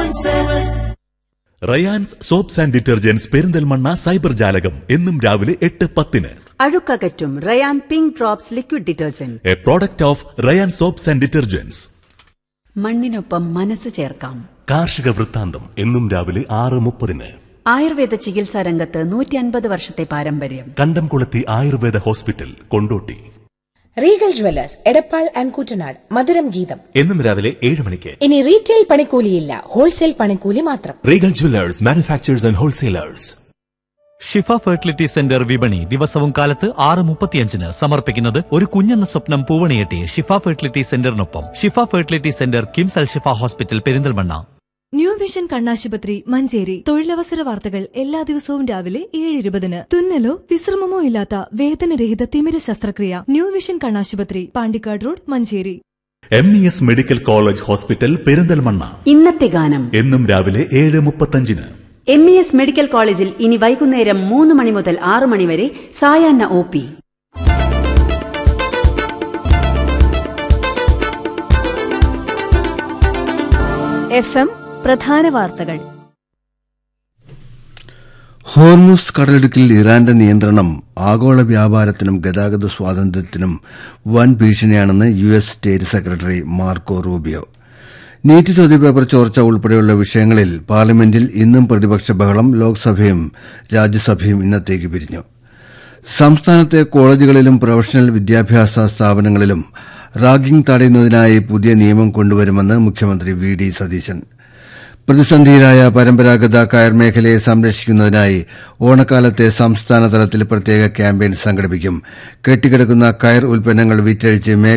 Rayan's soaps and detergents Perinthalmanna cyber ജാലകം എന്നും രാവിലെ എട്ട് പത്തിന് അഴുക്കകറ്റും Ryan pink drops liquid detergent a product of Ryan soaps and detergents മണ്ണിനൊപ്പം മനസ്സ് ചേർക്കാം കാർഷിക വൃത്താന്തം എന്നും രാവിലെ ആറ് മുപ്പതിന് ആയുർവേദ ചികിത്സാ രംഗത്ത് നൂറ്റി അൻപത് വർഷത്തെ പാരമ്പര്യം Kandamkulathy Ayurveda hospital Kondotty regal jewellers Edappal and Kuttanad മധുരം ഗീതം എന്നും രാവിലെ ഏഴ് മണിക്ക് ഇനി റീറ്റെയിൽ പണിക്കൂലിയില്ല ഹോൾസെയിൽ പണിക്കൂലി മാത്രം regal jewellers manufacturers and wholesalers Shifa fertility centre വിപണി ദിവസവും കാലത്ത് ആറ് മുപ്പത്തിയഞ്ചിന് സമർപ്പിക്കുന്നത് ഒരു കുഞ്ഞെന്ന സ്വപ്നം പൂവണിയെട്ടി ഷിഫ ഫെർട്ടിലിറ്റി സെന്ററിനൊപ്പം Shifa fertility centre KIMS Al Shifa hospital Perinthalmanna new vision കണ്ണാശുപത്രി മഞ്ചേരി തൊഴിലവസര വാർത്തകൾ എല്ലാ ദിവസവും രാവിലെ ഏഴ് ഇരുപതിന് തുന്നലോ വിശ്രമമോ ഇല്ലാത്ത വേദനരഹിത തിമിര ശസ്ത്രക്രിയ ന്യൂ വിഷൻ കണ്ണാശുപത്രി Pandikkad road Manjeri M E S medical college hospital Perinthalmanna ഇന്നത്തെ ഗാനം എന്നും രാവിലെ ഏഴ് മുപ്പത്തഞ്ചിന് എം ഇ എസ് മെഡിക്കൽ കോളേജിൽ ഇനി വൈകുന്നേരം മൂന്ന് മണി മുതൽ ആറ് മണി വരെ സായാഹ്ന ഒ പി എഫ് എം പ്രധാന വാർത്തകൾ ഹോർമുസ് കടലിടുക്കിൽ ഇറാന്റെ നിയന്ത്രണം ആഗോള വ്യാപാരത്തിനും ഗതാഗത സ്വാതന്ത്ര്യത്തിനും വൻ ഭീഷണിയാണെന്ന് U S state secretary Marco Rubio NEET ചോദ്യപേപ്പർ ചോർച്ച ഉൾപ്പെടെയുള്ള വിഷയങ്ങളിൽ പാർലമെന്റിൽ ഇന്നും പ്രതിപക്ഷ ബഹളം ലോക്സഭയും രാജ്യസഭയും ഇന്നത്തേക്ക് പിരിഞ്ഞു സംസ്ഥാനത്തെ കോളേജുകളിലും പ്രൊഫഷണൽ വിദ്യാഭ്യാസ സ്ഥാപനങ്ങളിലും റാഗിംഗ് തടയുന്നതിനായി പുതിയ നിയമം കൊണ്ടുവരുമെന്ന് മുഖ്യമന്ത്രി വി ഡി സതീശൻ പ്രതിസന്ധിയിലായ പരമ്പരാഗത കയർ മേഖലയെ സംരക്ഷിക്കുന്നതിനായി ഓണക്കാലത്തെ സംസ്ഥാന തലത്തിൽ പ്രത്യേക ക്യാമ്പയിൻ സംഘടിപ്പിക്കും കെട്ടിക്കിടക്കുന്ന കയർ ഉൽപ്പന്നങ്ങൾ വിറ്റഴിച്ച്